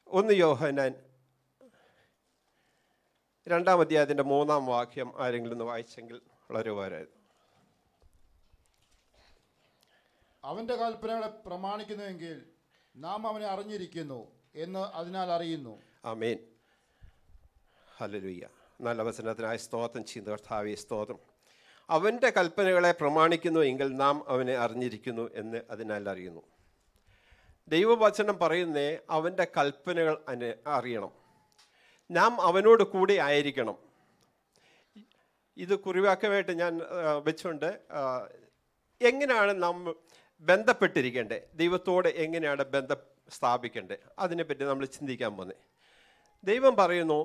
ഒന്ന് യോഹനാൻ രണ്ടാം അധ്യായത്തിൻ്റെ മൂന്നാം വാക്യം ആരെങ്കിലും ഒന്ന് വായിച്ചെങ്കിൽ വളരെ ഉപകാരമായിരുന്നു അവന്റെ കൽപ്പനകളെ പ്രമാണിക്കുന്നുവെങ്കിൽ നാം അവനെ അറിഞ്ഞിരിക്കുന്നു എന്ന് അതിനാൽ അറിയുന്നു ആമേൻ ഹല്ലേലൂയ നല്ല വചനത്തിനായി സ്തോത്രം ചെയ്യുന്ന കർത്താവെ സ്തോത്രം അവൻ്റെ കൽപ്പനകളെ പ്രമാണിക്കുന്നു എങ്കിൽ നാം അവനെ അറിഞ്ഞിരിക്കുന്നു എന്ന് അതിനാൽ അറിയുന്നു ദൈവവചനം പറയുന്നേ അവൻ്റെ കൽപ്പനകൾ അന് അറിയണം നാം അവനോട് കൂടെ ആയിരിക്കണം ഇത് കുറിവാക്യമായിട്ട് ഞാൻ ആ, വെച്ചുകൊണ്ട് ആ, എങ്ങനെയാണ് നാം ബന്ധപ്പെട്ടിരിക്കേണ്ടത് ദൈവത്തോട് എങ്ങനെയാണ് ബന്ധം സ്ഥാപിക്കേണ്ടത് അതിനെപ്പറ്റി നമ്മൾ ചിന്തിക്കാൻ പോകുന്നത് ദൈവം പറയുന്നു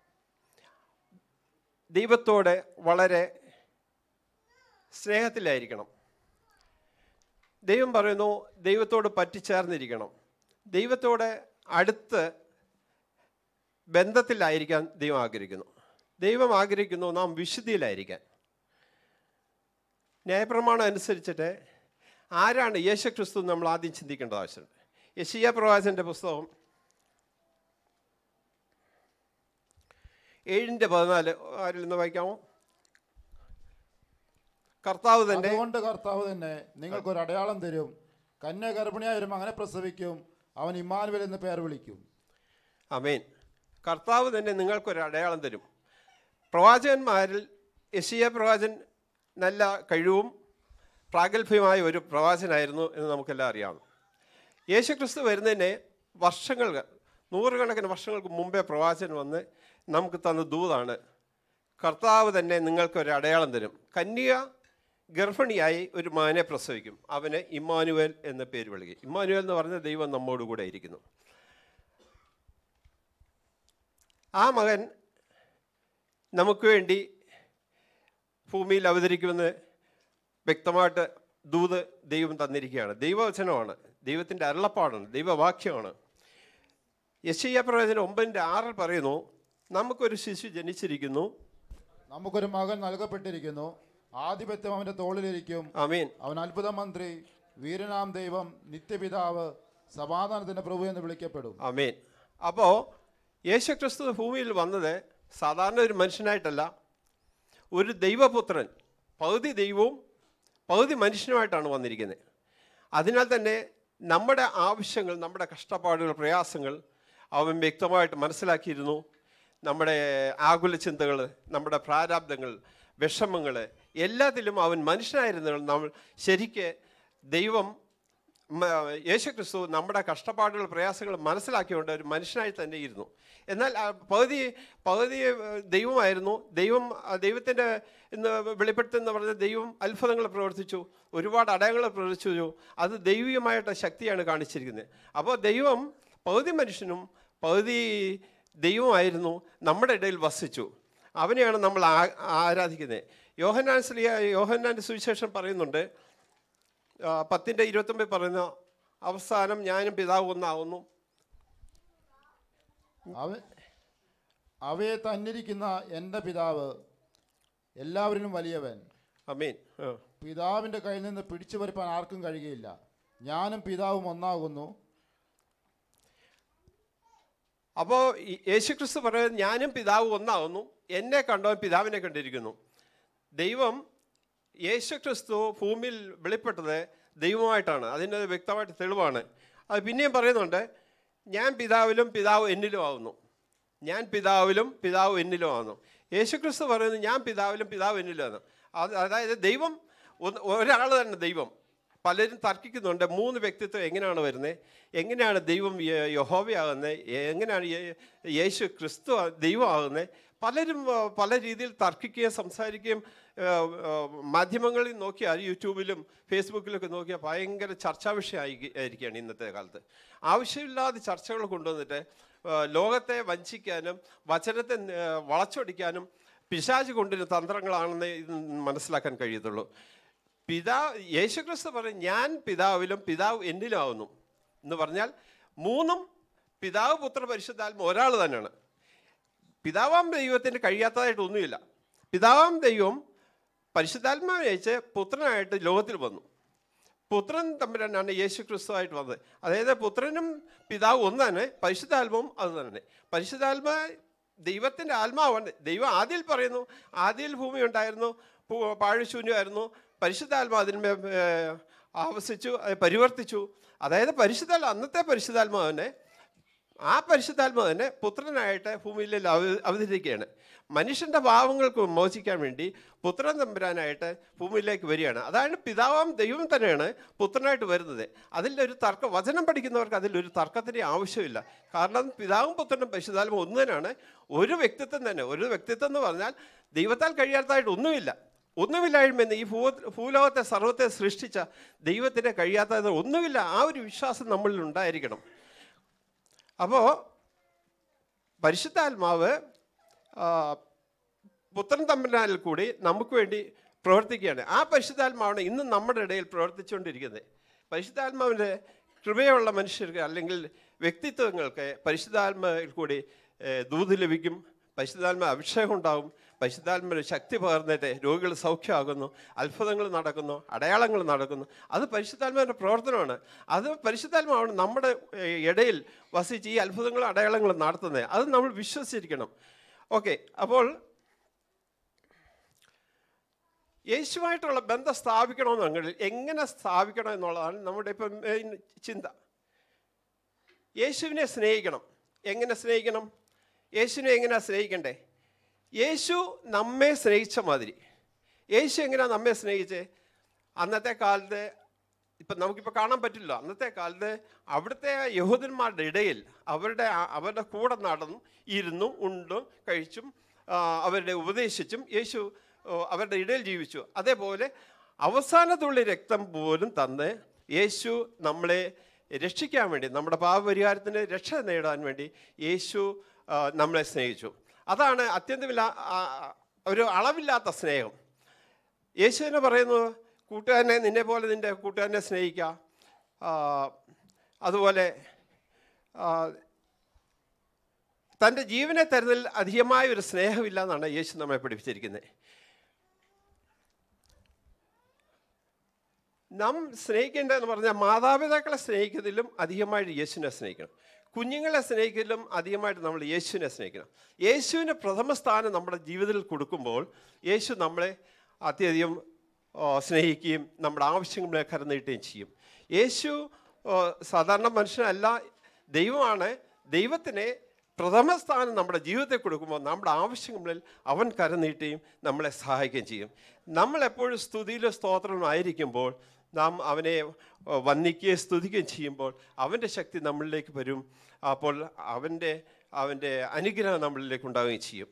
ദൈവത്തോട് വളരെ സ്നേഹത്തിലായിരിക്കണം ദൈവം പറയുന്നു ദൈവത്തോട് പറ്റിച്ചേർന്നിരിക്കണം ദൈവത്തോട് അടുത്ത് ബന്ധത്തിലായിരിക്കാൻ ദൈവം ആഗ്രഹിക്കുന്നു ദൈവം ആഗ്രഹിക്കുന്നു നാം വിശുദ്ധിയിലായിരിക്കാൻ ന്യായപ്രമാണം അനുസരിച്ചിട്ട് ആരാണ് യേശു ക്രിസ്തു എന്ന് നമ്മൾ ആദ്യം ചിന്തിക്കേണ്ട ആവശ്യമുണ്ട് യശിയ പ്രവാചൻ്റെ പുസ്തകം ഏഴിൻ്റെ പതിനാല് ആരിൽ നിന്ന് വായിക്കാമോ കർത്താവ് തന്നെ അതുകൊണ്ട് കർത്താവ് തന്നെ നിങ്ങൾക്കൊരു അടയാളം തരും കന്യ ഗർഭിണിയായ ഒരു മകനെ പ്രസവിക്കും അവൻ ഇമ്മാനുവൽ എന്ന് പേർ വിളിക്കും അമേൻ കർത്താവ് തന്നെ നിങ്ങൾക്കൊരു അടയാളം തരും പ്രവാചകന്മാരിൽ യശിയ പ്രവാചൻ നല്ല കഴിവും പ്രാഗൽഭ്യമായ ഒരു പ്രവാചനായിരുന്നു എന്ന് നമുക്കെല്ലാം അറിയാം യേശുക്രിസ്തു വരുന്നതിനെ വർഷങ്ങൾ നൂറുകണക്കിന് വർഷങ്ങൾക്ക് മുമ്പേ പ്രവാചകൻ വന്ന് നമുക്ക് തന്ന ദൂതാണ് കർത്താവ് തന്നെ നിങ്ങൾക്കൊരു അടയാളം തരും കന്യ ഗർഭിണിയായി ഒരു മകനെ പ്രസവിക്കും അവന് ഇമ്മാനുവേൽ എന്ന പേര് വിളിക്കും ഇമ്മാനുവേൽ എന്ന് പറഞ്ഞ ദൈവം നമ്മോടുകൂടെ ഇരിക്കുന്നു ആ മകൻ നമുക്ക് വേണ്ടി ഭൂമിയിൽ അവതരിക്കുമെന്ന് വ്യക്തമായിട്ട് ദൂത് ദൈവം തന്നിരിക്കുകയാണ് ദൈവവചനമാണ് ദൈവത്തിൻ്റെ അരുളപ്പാടാണ് ദൈവവാക്യമാണ് യശയ്യ പ്രവചനം ഒമ്പതിൻ്റെ ആറിൽ പറയുന്നു നമുക്കൊരു ശിശു ജനിച്ചിരിക്കുന്നു നമുക്കൊരു മകൻ നൽകപ്പെട്ടിരിക്കുന്നു ആധിപത്യം അവന്റെ തോളിലിരിക്കും അമീൻ അവൻ അത്ഭുത മന്ത്രി വീരനാം ദൈവം നിത്യപിതാവ് സമാധാനത്തിന്റെ പ്രഭു എന്ന് വിളിക്കപ്പെടും അമീൻ അപ്പോൾ യേശുക്രിസ്തു ഭൂമിയിൽ വന്നത് സാധാരണ ഒരു മനുഷ്യനായിട്ടല്ല ഒരു ദൈവപുത്രൻ പകുതി ദൈവവും പകുതി മനുഷ്യനുമായിട്ടാണ് വന്നിരിക്കുന്നത് അതിനാൽ തന്നെ നമ്മുടെ ആവശ്യങ്ങൾ നമ്മുടെ കഷ്ടപ്പാടുകൾ പ്രയാസങ്ങൾ അവൻ വ്യക്തമായിട്ട് മനസ്സിലാക്കിയിരുന്നു നമ്മുടെ ആകുല ചിന്തകൾ നമ്മുടെ പ്രാരാബ്ദങ്ങൾ വിഷമങ്ങൾ എല്ലാത്തിലും അവൻ മനുഷ്യനായിരുന്നു നമ്മൾ ശരിക്ക് ദൈവം മ- യേശുക്രിസ്തു നമ്മുടെ കഷ്ടപ്പാടുകൾ പ്രയാസങ്ങൾ മനസ്സിലാക്കിക്കൊണ്ട് ഒരു മനുഷ്യനായി തന്നെ ഇരുന്നു എന്നാൽ ആ പകുതി പകുതി ഏഹ്, ദൈവമായിരുന്നു ദൈവം ആ ദൈവത്തിൻ്റെ എന്ന് വെളിപ്പെടുത്തുന്ന പറഞ്ഞ ദൈവം അത്ഭുതങ്ങൾ പ്രവർത്തിച്ചു ഒരുപാട് അടയങ്ങൾ പ്രവർത്തിച്ചു അത് ദൈവികമായിട്ട് ശക്തിയാണ് കാണിച്ചിരിക്കുന്നത് അപ്പോൾ ദൈവം പകുതി മനുഷ്യനും പകുതി ദൈവമായിരുന്നു നമ്മുടെ ഇടയിൽ വസിച്ചു അവനെയാണ് നമ്മൾ ആ- ആരാധിക്കുന്നത് യോഹന്നാൻ സ്ലിയ യോഹന്നാൻ്റെ സുവിശേഷം പറയുന്നുണ്ട് ആ, പത്തിൻ്റെ ഇരുപത്തൊമ്പത് പറയുന്ന അവസാനം ഞാനും പിതാവ് ഒന്നാവുന്നു അവ അവയെ തന്നിരിക്കുന്ന എൻ്റെ പിതാവ് എല്ലാവരിലും വലിയവൻ അമീൻ ആ. പിതാവിൻ്റെ കയ്യിൽ നിന്ന് പിടിച്ചു പറിപ്പാൻ ആർക്കും കഴിയുകയില്ല ഞാനും പിതാവും ഒന്നാകുന്നു അപ്പോൾ ഈ യേശുക്രിസ്തു പറയുന്നത് ഞാനും പിതാവ് ഒന്നാവുന്നു എന്നെ കണ്ടവൻ പിതാവിനെ കണ്ടിരിക്കുന്നു ദൈവം യേശുക്രിസ്തു ഭൂമിയിൽ വെളിപ്പെട്ടത് ദൈവമായിട്ടാണ് അതിൻ്റെ വ്യക്തമായിട്ട് തെളിവാണ് അത് പിന്നെയും പറയുന്നുണ്ട് ഞാൻ പിതാവിലും പിതാവ് എന്നിലും ആവുന്നു ഞാൻ പിതാവിലും പിതാവ് എന്നിലും ആവുന്നു യേശുക്രിസ്തു പറയുന്നത് ഞാൻ പിതാവിലും പിതാവ് എന്നിലും ആണ് അത് അതായത് ദൈവം ഒന്ന് ഒരാൾ തന്നെ ദൈവം പലരും തർക്കിക്കുന്നുണ്ട് മൂന്ന് വ്യക്തിത്വം എങ്ങനെയാണ് വരുന്നത് എങ്ങനെയാണ് ദൈവം യ- യഹോവയാകുന്നത് എങ്ങനെയാണ് യേ- യേശു ക്രിസ്തു ആ- ദൈവമാകുന്നത് പലരും ആ, പല രീതിയിൽ തർക്കിക്കുകയും സംസാരിക്കുകയും ആ, ആ, മാധ്യമങ്ങളിൽ നോക്കിയാൽ യൂട്യൂബിലും ഫേസ്ബുക്കിലൊക്കെ നോക്കിയാൽ ഭയങ്കര ചർച്ചാ വിഷയമായി ആയിരിക്കുകയാണ് ഇന്നത്തെ കാലത്ത് ആവശ്യമില്ലാതെ ചർച്ചകൾ കൊണ്ടുവന്നിട്ട് ആ, ലോകത്തെ വഞ്ചിക്കാനും വചനത്തെ ആ, വളച്ചൊടിക്കാനും പിശാച് കൊണ്ടുവരുന്ന തന്ത്രങ്ങളാണെന്ന് ഇത് മനസ്സിലാക്കാൻ കഴിയത്തുള്ളൂ പിതാ യേശുക്രിസ്തു പറയും ഞാൻ പിതാവിലും പിതാവ് എന്നിലാവുന്നു എന്ന് പറഞ്ഞാൽ മൂന്നും പിതാവ് പുത്ര പരിശുദ്ധാത്മ ഒരാൾ തന്നെയാണ് പിതാവാം ദൈവത്തിന് കഴിയാത്തതായിട്ട് ഒന്നുമില്ല പിതാവാം ദൈവം പരിശുദ്ധാത്മാവിനെ അയച്ച് പുത്രനായിട്ട് ലോകത്തിൽ വന്നു പുത്രൻ തമ്പുരാനാണ് യേശു ക്രിസ്തുവായിട്ട് വന്നത് അതായത് പുത്രനും പിതാവ് ഒന്ന് തന്നെ പരിശുദ്ധാത്മാവും അത് തന്നെ പരിശുദ്ധാത്മ ദൈവത്തിൻ്റെ ആത്മാവാണ് ദൈവം ആദ്യയിൽ പറയുന്നു ആദ്യയിൽ ഭൂമി ഉണ്ടായിരുന്നു ഭൂ- പാഴ്ശൂന്യമായിരുന്നു പരിശുദ്ധാത്മാ അതിന്മേൽ ഏർ, ആവസിച്ചു അത് പരിവർത്തിച്ചു അതായത് പരിശുദ്ധാത്മ അന്നത്തെ പരിശുദ്ധാത്മാവിനെ ആ പരിശുദ്ധാത്മാവ് തന്നെ പുത്രനായിട്ട് ഭൂമിയിൽ അവ- അവതരിക്കുകയാണ് മനുഷ്യൻ്റെ പാവങ്ങൾക്ക് മോചിക്കാൻ വേണ്ടി പുത്രൻ തമ്പുരാനായിട്ട് ഭൂമിയിലേക്ക് വരികയാണ് അതാണ് പിതാവാം ദൈവം തന്നെയാണ് പുത്രനായിട്ട് വരുന്നത് അതിലൊരു തർക്കം വചനം പഠിക്കുന്നവർക്ക് അതിലൊരു തർക്കത്തിൻ്റെ ആവശ്യമില്ല കാരണം പിതാവും പുത്രനും പരിശുദ്ധാത്മാവും ഒന്ന് തന്നെയാണ് ഒരു വ്യക്തിത്വം തന്നെ ഒരു വ്യക്തിത്വം എന്ന് പറഞ്ഞാൽ ദൈവത്താൽ കഴിയാത്തതായിട്ട് ഒന്നുമില്ല ഒന്നുമില്ലായ്മയെന്ന് ഈ ഭൂ ഭൂലോകത്തെ സർവത്തെ സൃഷ്ടിച്ച ദൈവത്തിന് കഴിയാത്തത് ഒന്നുമില്ല ആ ഒരു വിശ്വാസം നമ്മളിൽ ഉണ്ടായിരിക്കണം അപ്പോൾ പരിശുദ്ധാത്മാവ് ആ, പുത്രൻ തമ്പനാലിൽ കൂടി നമുക്ക് വേണ്ടി പ്രവർത്തിക്കുകയാണ് ആ പരിശുദ്ധാത്മാവാണ് ഇന്ന് നമ്മുടെ ഇടയിൽ പ്രവർത്തിച്ചുകൊണ്ടിരിക്കുന്നത് പരിശുദ്ധാത്മാവിൻ്റെ കൃപയുള്ള മനുഷ്യർക്ക് അല്ലെങ്കിൽ വ്യക്തിത്വങ്ങൾക്ക് പരിശുദ്ധാത്മാവിൽ കൂടി ഏ, ദൂത് ലഭിക്കും പരിശുദ്ധാത്മ അഭിഷേകം ഉണ്ടാകും പരിശുദ്ധാത്മ ശക്തി പകർന്നിട്ട് രോഗികൾ സൗഖ്യമാകുന്നു അത്ഭുതങ്ങൾ നടക്കുന്നു അടയാളങ്ങൾ നടക്കുന്നു അത് പരിശുദ്ധാത്മാവിൻ്റെ പ്രവർത്തനമാണ് അത് പരിശുദ്ധാത്മാവാണ് നമ്മുടെ ഏ, ഇടയിൽ വസിച്ച് ഈ അത്ഭുതങ്ങളും അടയാളങ്ങളും നടത്തുന്നത് അത് നമ്മൾ വിശ്വസിച്ചിരിക്കണം ഓക്കെ അപ്പോൾ യേശുവായിട്ടുള്ള ബന്ധം സ്ഥാപിക്കണമെന്നെങ്കിൽ എങ്ങനെ സ്ഥാപിക്കണം എന്നുള്ളതാണ് നമ്മുടെ ഇപ്പം മെയിൻ ചിന്ത യേശുവിനെ സ്നേഹിക്കണം എങ്ങനെ സ്നേഹിക്കണം യേശുവിനെ എങ്ങനെയാണ് സ്നേഹിക്കണ്ടേ യേശു നമ്മെ സ്നേഹിച്ച മാതിരി യേശു എങ്ങനെയാണ് നമ്മെ സ്നേഹിച്ചേ അന്നത്തെ കാലത്ത് ഇപ്പം നമുക്കിപ്പോൾ കാണാൻ പറ്റില്ല അന്നത്തെ കാലത്ത് അവിടുത്തെ യഹൂദന്മാരുടെ ഇടയിൽ അവരുടെ ആ- അവരുടെ കൂടെ നടന്നും ഇരുന്നും ഉണ്ടും കഴിച്ചും ആ, അവരുടെ ഉപദേശിച്ചും യേശു ഓ, അവരുടെ ഇടയിൽ ജീവിച്ചു അതേപോലെ അവസാനത്തുള്ള രക്തം പോലും തന്ന് യേശു നമ്മളെ രക്ഷിക്കാൻ വേണ്ടി നമ്മുടെ പാപപരിഹാരത്തിന് രക്ഷ നേടാൻ വേണ്ടി യേശു ആ, നമ്മളെ സ്നേഹിച്ചു അതാണ് അത്യന്തമില്ല ആ, ഒരു അളവില്ലാത്ത സ്നേഹം യേശു തന്നെ പറയുന്നു കൂട്ടുകാരനെ നിന്നെ പോലെ നിൻ്റെ കൂട്ടുകാരനെ സ്നേഹിക്കുക ആ, അതുപോലെ ആ, തൻ്റെ ജീവനെ തരുന്നതിൽ അധികമായ ഒരു സ്നേഹമില്ല എന്നാണ് യേശു നമ്മെ പഠിപ്പിച്ചിരിക്കുന്നത് നാം സ്നേഹിക്കേണ്ടതെന്ന് പറഞ്ഞാൽ മാതാപിതാക്കളെ സ്നേഹിക്കുന്നതിലും അധികമായിട്ട് യേശുവിനെ സ്നേഹിക്കണം കുഞ്ഞുങ്ങളെ സ്നേഹിക്കുന്നതിലും അധികമായിട്ട് നമ്മൾ യേശുവിനെ സ്നേഹിക്കണം യേശുവിന് പ്രഥമ സ്ഥാനം നമ്മുടെ ജീവിതത്തിൽ കൊടുക്കുമ്പോൾ യേശു നമ്മളെ അത്യധികം ആ, സ്നേഹിക്കുകയും നമ്മുടെ ആവശ്യങ്ങളെ കരനീട്ടുകയും ചെയ്യും യേശു ആ, സാധാരണ മനുഷ്യനല്ല ദൈവമാണ് ദൈവത്തിനെ പ്രഥമ സ്ഥാനം നമ്മുടെ ജീവിതത്തിൽ കൊടുക്കുമ്പോൾ നമ്മുടെ ആവശ്യങ്ങളിൽ അവൻ കരനീട്ടുകയും നമ്മളെ സഹായിക്കുകയും ചെയ്യും നമ്മൾ എപ്പോഴും സ്തുതിയിലും സ്തോത്രവും ആയിരിക്കുമ്പോൾ നാം അവനെ ആ, വന്ദിക്കുകയും സ്തുതിക്കുകയും ചെയ്യുമ്പോൾ അവൻ്റെ ശക്തി നമ്മളിലേക്ക് വരും അപ്പോൾ അവൻ്റെ അവൻ്റെ അനുഗ്രഹം നമ്മളിലേക്ക് ഉണ്ടാവുകയും ചെയ്യും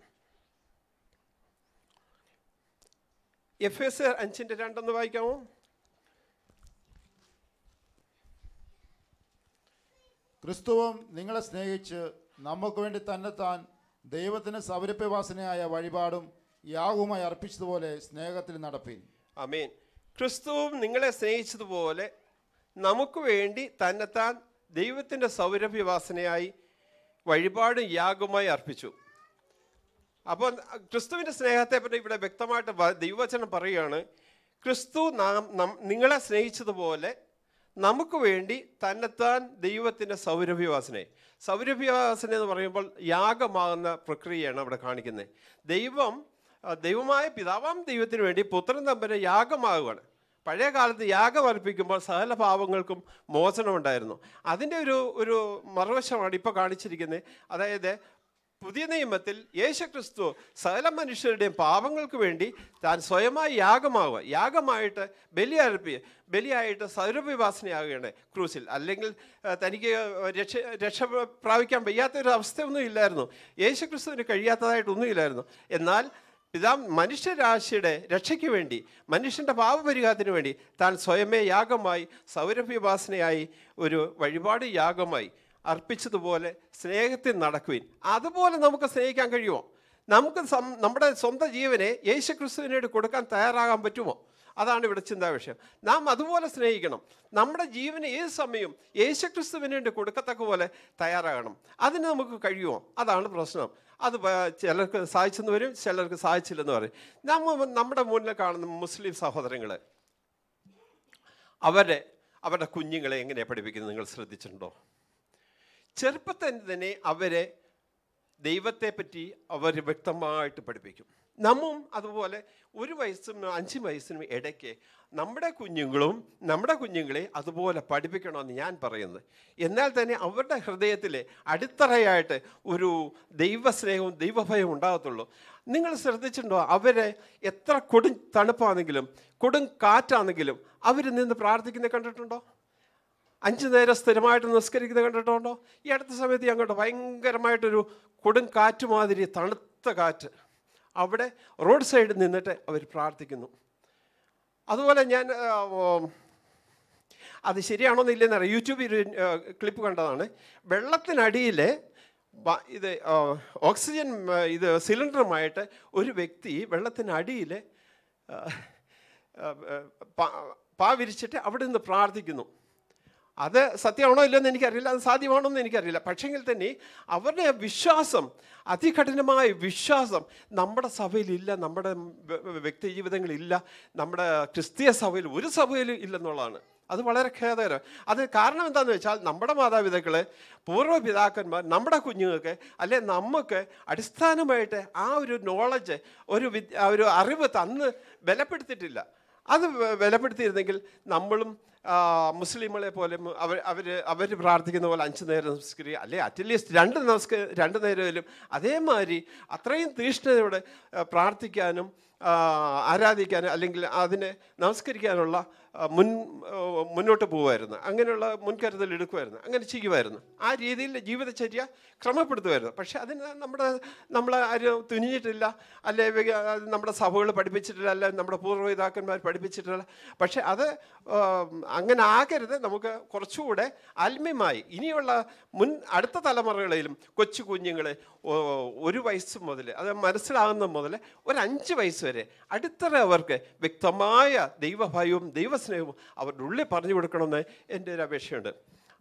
എഫ് എസ് അഞ്ചിൻ്റെ രണ്ടെന്ന് വായിക്കാമോ ക്രിസ്തുവും നിങ്ങളെ സ്നേഹിച്ച് നമുക്ക് വേണ്ടി തന്നെത്താൻ ദൈവത്തിന് സൗരഭ്യവാസനയായ വഴിപാടും യാഗവുമായി അർപ്പിച്ചതുപോലെ സ്നേഹത്തിൽ നടപ്പിൻ അമീൻ ക്രിസ്തുവും നിങ്ങളെ സ്നേഹിച്ചതുപോലെ നമുക്ക് വേണ്ടി തന്നെത്താൻ ദൈവത്തിൻ്റെ സൗരഭ്യവാസനയായി വഴിപാടും യാഗമായി അർപ്പിച്ചു അപ്പോൾ ക്രിസ്തുവിൻ്റെ സ്നേഹത്തെ പറ്റി ഇവിടെ വ്യക്തമായിട്ട് വ- ദൈവവചനം പറയുകയാണ് ക്രിസ്തു നാം നം- നിങ്ങളെ സ്നേഹിച്ചതുപോലെ നമുക്ക് വേണ്ടി തന്നെത്താൻ ദൈവത്തിൻ്റെ സൗരഭ്യവാസനയെ സൗരഭ്യവാസന എന്ന് പറയുമ്പോൾ യാഗമാകുന്ന പ്രക്രിയയാണ് അവിടെ കാണിക്കുന്നത് ദൈവം ആ, ദൈവമായ പിതാവാം ദൈവത്തിന് വേണ്ടി പുത്രൻ തമ്പനെ യാഗമാകുകയാണ് പഴയ കാലത്ത് യാഗം അർപ്പിക്കുമ്പോൾ സകല പാവങ്ങൾക്കും മോചനമുണ്ടായിരുന്നു അതിൻ്റെ ഒരു ഒരു മറുവശമാണ് ഇപ്പോൾ കാണിച്ചിരിക്കുന്നത് അതായത് പുതിയ നിയമത്തിൽ യേശുക്രിസ്തു സകല മനുഷ്യരുടെയും പാപങ്ങൾക്ക് വേണ്ടി താൻ സ്വയമായി യാഗമാവുക യാഗമായിട്ട് ബലി അർപ്പി ബലിയായിട്ട് സൗരഭ്യവാസനയാകുകയാണ് ക്രൂസിൽ അല്ലെങ്കിൽ ആ, തനിക്ക് രക്ഷ രക്ഷ പ്രാപിക്കാൻ വയ്യാത്തൊരു അവസ്ഥയൊന്നും ഇല്ലായിരുന്നു യേശുക്രിസ്തുവിന് കഴിയാത്തതായിട്ടൊന്നും ഇല്ലായിരുന്നു എന്നാൽ പിതാ മനുഷ്യരാശിയുടെ രക്ഷയ്ക്ക് വേണ്ടി മനുഷ്യൻ്റെ പാപപരിഹാരത്തിന് വേണ്ടി താൻ സ്വയമേ യാഗമായി സൗരഭ്യവാസനയായി ഒരു വഴിപാട് യാഗമായി അർപ്പിച്ചതുപോലെ സ്നേഹത്തിൽ നടക്കുവിൻ അതുപോലെ നമുക്ക് സ്നേഹിക്കാൻ കഴിയുമോ നമുക്ക് സം- നമ്മുടെ സ്വന്തം ജീവനെ യേശു ക്രിസ്തുവിനോട് കൊടുക്കാൻ തയ്യാറാകാൻ പറ്റുമോ അതാണ് ഇവിടെ ചിന്താ വിഷയം നാം അതുപോലെ സ്നേഹിക്കണം നമ്മുടെ ജീവനെ ഏത് സമയവും യേശു ക്രിസ്തുവിന് വേണ്ടി കൊടുക്കത്തക്ക പോലെ തയ്യാറാകണം അതിന് നമുക്ക് കഴിയുമോ അതാണ് പ്രശ്നം അത് പ- ചിലർക്ക് സാധിച്ചെന്ന് വരും ചിലർക്ക് സാധിച്ചില്ലെന്ന് പറയും നമ്മ നമ്മുടെ മുന്നിൽ കാണുന്ന മുസ്ലിം സഹോദരങ്ങൾ അവരെ അവരുടെ കുഞ്ഞുങ്ങളെ എങ്ങനെയാണ് പഠിപ്പിക്കുന്നത് നിങ്ങൾ ശ്രദ്ധിച്ചിട്ടുണ്ടോ ചെറുപ്പത്തിൽ തന്നെ അവരെ ദൈവത്തെ പറ്റി അവർ വ്യക്തമായിട്ട് പഠിപ്പിക്കും നമ്മും അതുപോലെ ഒരു വയസ്സും അഞ്ച് വയസ്സിനും ഇടയ്ക്ക് നമ്മുടെ കുഞ്ഞുങ്ങളും നമ്മുടെ കുഞ്ഞുങ്ങളെ അതുപോലെ പഠിപ്പിക്കണമെന്ന് ഞാൻ പറയുന്നത് എന്നാൽ തന്നെ അവരുടെ ഹൃദയത്തിൽ അടിത്തറയായിട്ട് ഒരു ദൈവസ്നേഹവും ദൈവഭയവും ഉണ്ടാകത്തുള്ളൂ നിങ്ങൾ ശ്രദ്ധിച്ചിട്ടുണ്ടോ അവരെ എത്ര കൊടും തണുപ്പാണെങ്കിലും കൊടും കാറ്റാണെങ്കിലും അവർ നിന്ന് പ്രാർത്ഥിക്കുന്നത് കണ്ടിട്ടുണ്ടോ അഞ്ച് നേരം സ്ഥിരമായിട്ട് നിസ്കരിക്കുന്നത് കണ്ടിട്ടുണ്ടോ ഈ അടുത്ത സമയത്ത് ഞാൻ കണ്ടു ഭയങ്കരമായിട്ടൊരു കൊടും കാറ്റ് മാതിരി തണുത്ത കാറ്റ് അവിടെ റോഡ് സൈഡിൽ നിന്നിട്ട് അവർ പ്രാർത്ഥിക്കുന്നു അതുപോലെ ഞാൻ ആ, ഓ, അത് ശരിയാണോ എന്നില്ലെന്ന് അറിയാം യൂട്യൂബിൽ ഒരു ക്ലിപ്പ് കണ്ടതാണ് വെള്ളത്തിനടിയിൽ വ- ഇത് ആ, ഓക്സിജൻ ആ, ഇത് സിലിണ്ടറുമായിട്ട് ഒരു വ്യക്തി വെള്ളത്തിനടിയിൽ ആ, ആ, പാ- പാ വിരിച്ചിട്ട് അവിടെ നിന്ന് പ്രാർത്ഥിക്കുന്നു അത് സത്യമാണോ ഇല്ലെന്ന് എനിക്കറിയില്ല അത് സാധ്യമാണോ എന്ന് എനിക്കറിയില്ല പക്ഷെങ്കിൽ തന്നെ അവരുടെ ആ വിശ്വാസം അതികഠിനമായ വിശ്വാസം നമ്മുടെ സഭയിലില്ല നമ്മുടെ വ്യ- വ്യക്തി ജീവിതങ്ങളിലില്ല നമ്മുടെ ക്രിസ്തീയ സഭയിൽ ഒരു സഭയിലും ഇല്ലെന്നുള്ളതാണ് അത് വളരെ ഖേദകരം അത് കാരണം എന്താണെന്ന് വെച്ചാൽ നമ്മുടെ മാതാപിതാക്കൾ പൂർവ്വപിതാക്കന്മാർ നമ്മുടെ കുഞ്ഞുങ്ങൾക്ക് അല്ലെ നമുക്ക് അടിസ്ഥാനമായിട്ട് ആ ഒരു നോളജ് ഒരു വിദ്യ ആ ഒരു അറിവ് തന്ന് ബലപ്പെടുത്തിയിട്ടില്ല അത് വ- ബലപ്പെടുത്തിയിരുന്നെങ്കിൽ നമ്മളും ആ, മുസ്ലിങ്ങളെ പോലെ മു- അവർ അവർ അവർ പ്രാർത്ഥിക്കുന്ന പോലെ അഞ്ച് നേരം നമസ്കരിക്കുക അല്ലെ അറ്റ്ലീസ്റ്റ് രണ്ട് നമസ്ക രണ്ട് നേരമെങ്കിലും അതേമാതിരി അത്രയും തീഷ്ണതയോടെ ആ, പ്രാർത്ഥിക്കാനും ആ, ആരാധിക്കാനും അല്ലെങ്കിൽ അതിനെ നമസ്കരിക്കാനുള്ള ആ, മുൻ ആ, മുന്നോട്ട് പോകുമായിരുന്നു അങ്ങനെയുള്ള മുൻകരുതൽ എടുക്കുമായിരുന്നു അങ്ങനെ ചെയ്യുമായിരുന്നു ആ രീതിയിൽ ജീവിതചര്യ ക്രമപ്പെടുത്തുമായിരുന്നു പക്ഷെ അതിന് നമ്മുടെ നമ്മൾ ആരും തുനിഞ്ഞിട്ടില്ല അല്ലെ വെ- അത് നമ്മുടെ സഭകൾ പഠിപ്പിച്ചിട്ടില്ല അല്ലെ നമ്മുടെ പൂർവ്വപിതാക്കന്മാർ പഠിപ്പിച്ചിട്ടില്ല പക്ഷെ അത് ആ, അങ്ങനെ ആകരുത് നമുക്ക് കുറച്ചുകൂടെ ആത്മീയമായി ഇനിയുള്ള മുൻ അടുത്ത തലമുറകളിലും കൊച്ചു കുഞ്ഞുങ്ങളെ ഓ, ഒരു വയസ്സ് മുതൽ അത് മനസ്സിലാകുന്ന മുതൽ ഒരു അഞ്ച് വയസ്സ് വരെ അടിത്തറ അവർക്ക് വ്യക്തമായ ദൈവഭയവും ദൈവസ്നേഹവും അവരുടെ ഉള്ളിൽ പറഞ്ഞു കൊടുക്കണമെന്ന് എൻ്റെ ഒരു അപേക്ഷയുണ്ട്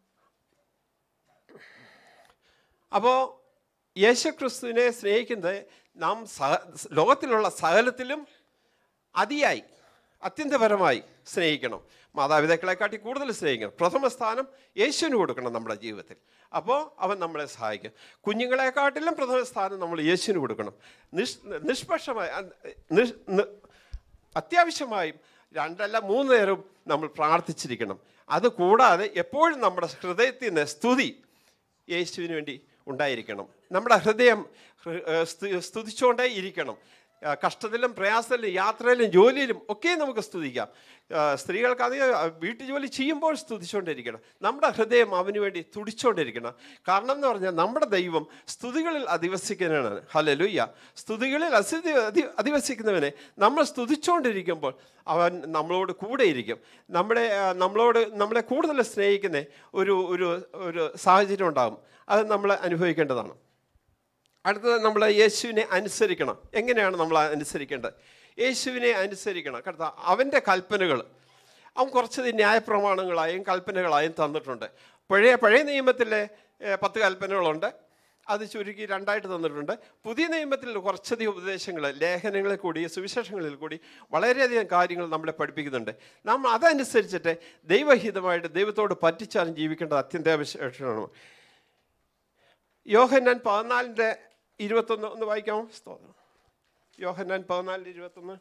അപ്പോൾ യേശുക്രിസ്തുവിനെ സ്നേഹിക്കുന്നത് നാം സഹ ലോകത്തിലുള്ള സകലത്തിലും അതിയായി അത്യന്തപരമായി സ്നേഹിക്കണം മാതാപിതാക്കളെക്കാട്ടി കൂടുതൽ സ്നേഹിക്കണം പ്രഥമ സ്ഥാനം യേശുവിന് കൊടുക്കണം നമ്മുടെ ജീവിതത്തിൽ അപ്പോൾ അവൻ നമ്മളെ സഹായിക്കും കുഞ്ഞുങ്ങളെക്കാട്ടിലും പ്രഥമ സ്ഥാനം നമ്മൾ യേശുവിന് കൊടുക്കണം നിഷ് നിഷ്പക്ഷമായി അ- നിഷ് നി- അത്യാവശ്യമായും രണ്ടല്ല മൂന്ന് നേരവും നമ്മൾ പ്രാർത്ഥിച്ചിരിക്കണം അത് കൂടാതെ എപ്പോഴും നമ്മുടെ ഹൃദയത്തിൽ നിന്ന് സ്തുതി യേശുവിന് വേണ്ടി ഉണ്ടായിരിക്കണം നമ്മുടെ ഹൃദയം ഹൃ- ഏഹ് സ്തു- സ്തുതിച്ചുകൊണ്ടേ ഇരിക്കണം ആ, കഷ്ടത്തിലും പ്രയാസത്തിലും യാത്രയിലും ജോലിയിലും ഒക്കെ നമുക്ക് സ്തുതിക്കാം ആ, സ്ത്രീകൾക്ക് അധികം വീട്ടു ജോലി ചെയ്യുമ്പോൾ സ്തുതിച്ചുകൊണ്ടിരിക്കണം നമ്മുടെ ഹൃദയം അവന് വേണ്ടി തുടിച്ചുകൊണ്ടിരിക്കണം കാരണം എന്ന് പറഞ്ഞാൽ നമ്മുടെ ദൈവം സ്തുതികളിൽ അധിവസിക്കുന്നവനാണ് ഹലലുയ്യ സ്തുതികളിൽ അസിധി അധി അധിവസിക്കുന്നവനെ നമ്മൾ സ്തുതിച്ചുകൊണ്ടിരിക്കുമ്പോൾ അവൻ നമ്മളോട് കൂടെ ഇരിക്കും നമ്മുടെ ആ, നമ്മളോട് നമ്മളെ കൂടുതൽ സ്നേഹിക്കുന്ന ഒരു ഒരു ഒരു സാഹചര്യം ഉണ്ടാകും അത് നമ്മൾ അനുഭവിക്കേണ്ടതാണ് അടുത്തത് നമ്മൾ യേശുവിനെ അനുസരിക്കണം എങ്ങനെയാണ് നമ്മൾ അനുസരിക്കേണ്ടത് യേശുവിനെ അനുസരിക്കണം കേട്ടോ അവൻ്റെ കൽപ്പനകൾ അവൻ കുറച്ച് ന്യായപ്രമാണങ്ങളായും കൽപ്പനകളായും തന്നിട്ടുണ്ട് പഴയ പഴയ നിയമത്തിലെ ഏഹ്, പത്ത് കൽപ്പനകളുണ്ട് അത് ചുരുക്കി രണ്ടായിട്ട് തന്നിട്ടുണ്ട് പുതിയ നിയമത്തിൽ കുറച്ചധികം ഉപദേശങ്ങൾ ലേഖനങ്ങളിൽ കൂടി സുവിശേഷങ്ങളിൽ കൂടി വളരെയധികം കാര്യങ്ങൾ നമ്മളെ പഠിപ്പിക്കുന്നുണ്ട് നാം അതനുസരിച്ചിട്ട് ദൈവഹിതമായിട്ട് ദൈവത്തോട് പറ്റിച്ചാലും ജീവിക്കേണ്ടത് അത്യന്താപേക്ഷമാണ് യോഹന്നാൻ പതിനാലിൻ്റെ ഇരുപത്തൊന്ന് ഒന്ന് വായിക്കാമോ സ്തോത്രം യോഹന്നാൻ പതിനാലിൻ്റെ ഇരുപത്തൊന്ന്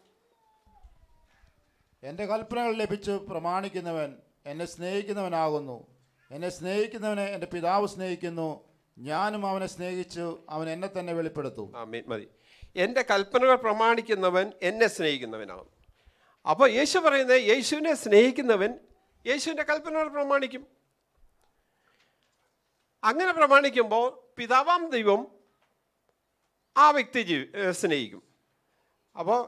എൻ്റെ കൽപ്പനകൾ ലഭിച്ചു പ്രമാണിക്കുന്നവൻ എന്നെ സ്നേഹിക്കുന്നവനാകുന്നു എന്നെ സ്നേഹിക്കുന്നവനെ എൻ്റെ പിതാവ് സ്നേഹിക്കുന്നു ഞാനും അവനെ സ്നേഹിച്ചു അവൻ എന്നെ തന്നെ വെളിപ്പെടുത്തും ആ മതി മതി എൻ്റെ കൽപ്പനകൾ പ്രമാണിക്കുന്നവൻ എന്നെ സ്നേഹിക്കുന്നവനാകും അപ്പോൾ യേശു പറയുന്നത് യേശുവിനെ സ്നേഹിക്കുന്നവൻ യേശുവിൻ്റെ കൽപ്പനകൾ പ്രമാണിക്കും അങ്ങനെ പ്രമാണിക്കുമ്പോൾ പിതാവാം ദൈവം ആ വ്യക്തി ജീവി ഏഹ് സ്നേഹിക്കും അപ്പോൾ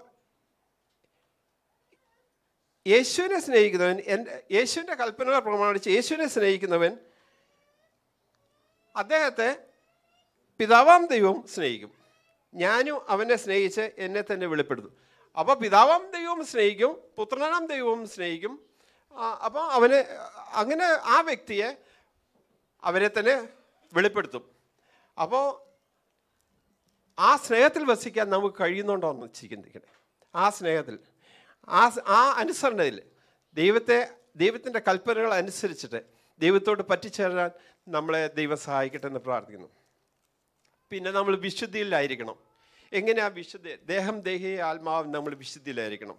യേശുവിനെ സ്നേഹിക്കുന്നവൻ എൻ്റെ യേശുവിൻ്റെ കൽപ്പനകൾ പ്രമാണിച്ച് യേശുവിനെ സ്നേഹിക്കുന്നവൻ അദ്ദേഹത്തെ പിതാവാം ദൈവം സ്നേഹിക്കും ഞാനും അവനെ സ്നേഹിച്ച് എന്നെ തന്നെ വെളിപ്പെടുത്തും അപ്പോൾ പിതാവാം ദൈവവും സ്നേഹിക്കും പുത്രനാം ദൈവവും സ്നേഹിക്കും അപ്പോൾ അവനെ അങ്ങനെ ആ വ്യക്തിയെ അവരെ തന്നെ വെളിപ്പെടുത്തും അപ്പോൾ ആ സ്നേഹത്തിൽ വസിക്കാൻ നമുക്ക് കഴിയുന്നുണ്ടോ എന്ന് ചിന്തിക്കണേ ആ സ്നേഹത്തിൽ ആ സ്- ആ അനുസരണയിൽ ദൈവത്തെ ദൈവത്തിൻ്റെ കൽപ്പനകൾ അനുസരിച്ചിട്ട് ദൈവത്തോട് പറ്റിച്ചേരാൻ നമ്മളെ ദൈവം സഹായിക്കട്ടെ എന്ന് പ്രാർത്ഥിക്കുന്നു പിന്നെ നമ്മൾ വിശുദ്ധിയിലായിരിക്കണം എങ്ങനെയാ വിശുദ്ധി ദേഹം ദേഹി ആത്മാവ് നമ്മൾ വിശുദ്ധിയിലായിരിക്കണം